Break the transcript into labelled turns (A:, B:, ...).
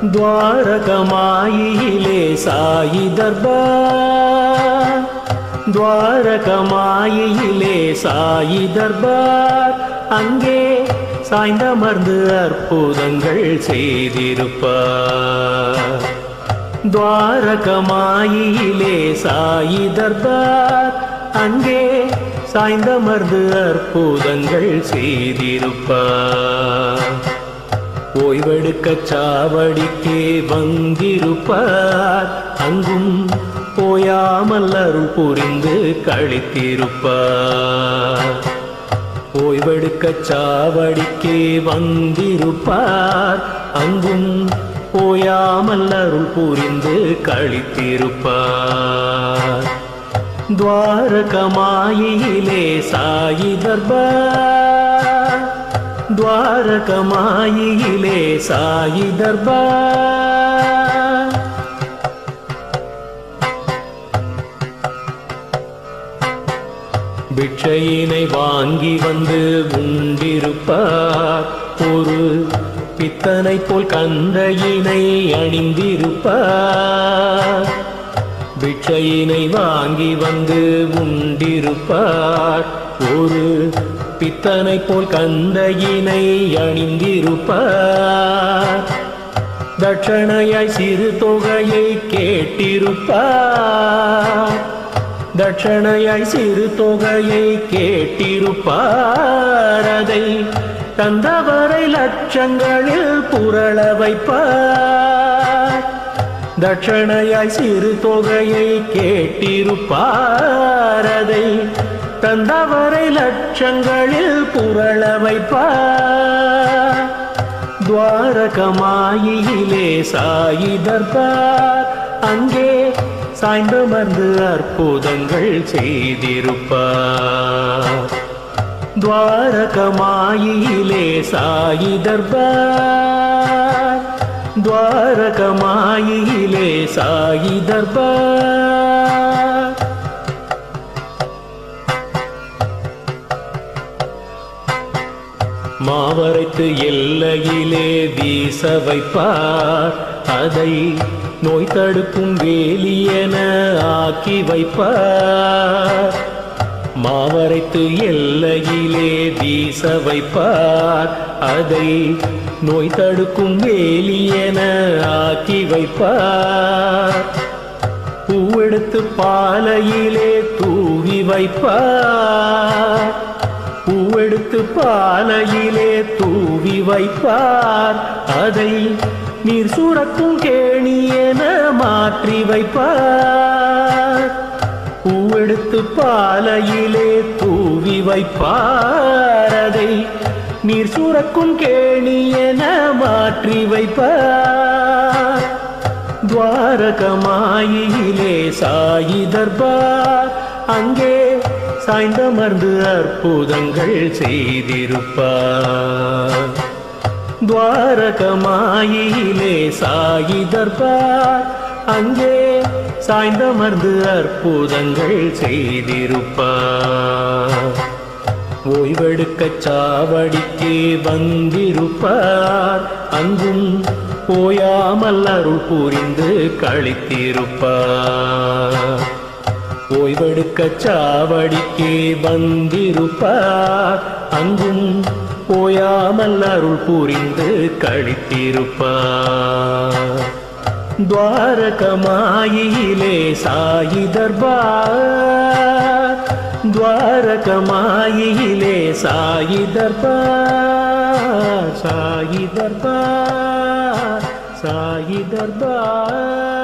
A: துவாரகமாயிலே சாயி தர்பார் துவாரகமாயிலே சாயி தர்பார் அங்கே சாய்ந்தமர்ந்து அற்புதங்கள் செய்திருப்பார் துவாரகமாயிலே சாயி தர்பார் அங்கே சாய்ந்தமர்ந்து அற்புதங்கள் செய்திருப்பார் ஓய்வெடுக்க சாவடிக்கே வந்திருப்பார் அங்கும் போயாமல் அருள் புரிந்து கழித்திருப்பார் ஓய்வெடுக்க சாவடிக்கே வந்திருப்பார் அங்கும் போயாமல் அருள் புரிந்து கழித்திருப்பார் துவாரகமாயிலே சாயி தர்பார் துவாரகமாயிலே சாயி தர்பார் பிட்சையினை வாங்கி வந்து உண்டிருப்பார் ஒரு பித்தனை போல் கந்தையினை அணிந்திருப்பார் பிட்சையினை வாங்கி வந்து உண்டிருப்பார் ஒரு பித்தனை போல் கந்தையினை அணிந்திருப்பார் தட்சணையாய் சிறு தொகையை கேட்டிருப்பார் தட்சணையாய் சிறு தொகையை கேட்டிருப்பார் அதை தந்தவரை லட்சங்களில் புரள வைப்பார் தட்சணையாய் சிறு தொகையை கேட்டிருப்பார் அதை தந்தவரை லட்சங்களில் புரள வைப்பார் துவாரகமாயிலே சாயி தர்பார் அங்கே சாய்ந்தமர்ந்து அற்புதங்கள் செய்திருப்பார் துவாரகமாயிலே சாயி தர்பார் துவாரகமாயிலே சாயி தர்பார் மாவரைத்து எல்லையிலே வீச வைப்பார் அதை நோய் தடுக்கும் வேலியென ஆக்கி வைப்பார் மாவரைத்து எல்லையிலே வீச வைப்பார் அதை நோய் தடுக்கும் வேலியென ஆக்கி வைப்பார் பூவெடுத்து பாலையிலே தூவி வைப்பார் பூவெடுத்து பாலையிலே தூவி வைப்பார் அதை நீர் சுரக்கும் கேணி என மாற்றி வைப்பார் பூவெடுத்து பாலையிலே தூவி வைப்பார் அதை நீர் சுரக்கும் கேணி என மாற்றி வைப்பார் துவாரகமாயிலே சாயி தர்பார் அங்கே சாய்ந்தமர்ந்து அற்புதங்கள் செய்திருப்பார் துவாரகமாயிலே சாயி தர்பார் அங்கே சாய்ந்தமர்ந்து அற்புதங்கள் செய்திருப்பார் ஓய்வெடுக்க சாவடிக்கே வந்திருப்பார் அங்கும் போயாமல் அருள் புரிந்து கழித்திருப்பார் ஓய்வெடுக்க சாவடிக்கே வந்திருப்பார் அங்கும் போயாமல் அருள் புரிந்து கழித்திருப்பார் துவாரகமாயிலே சாயி தர்பார் துவாரகமாயிலே சாயி தர்பார் சாயி தர்பார் சாயி தர்பார்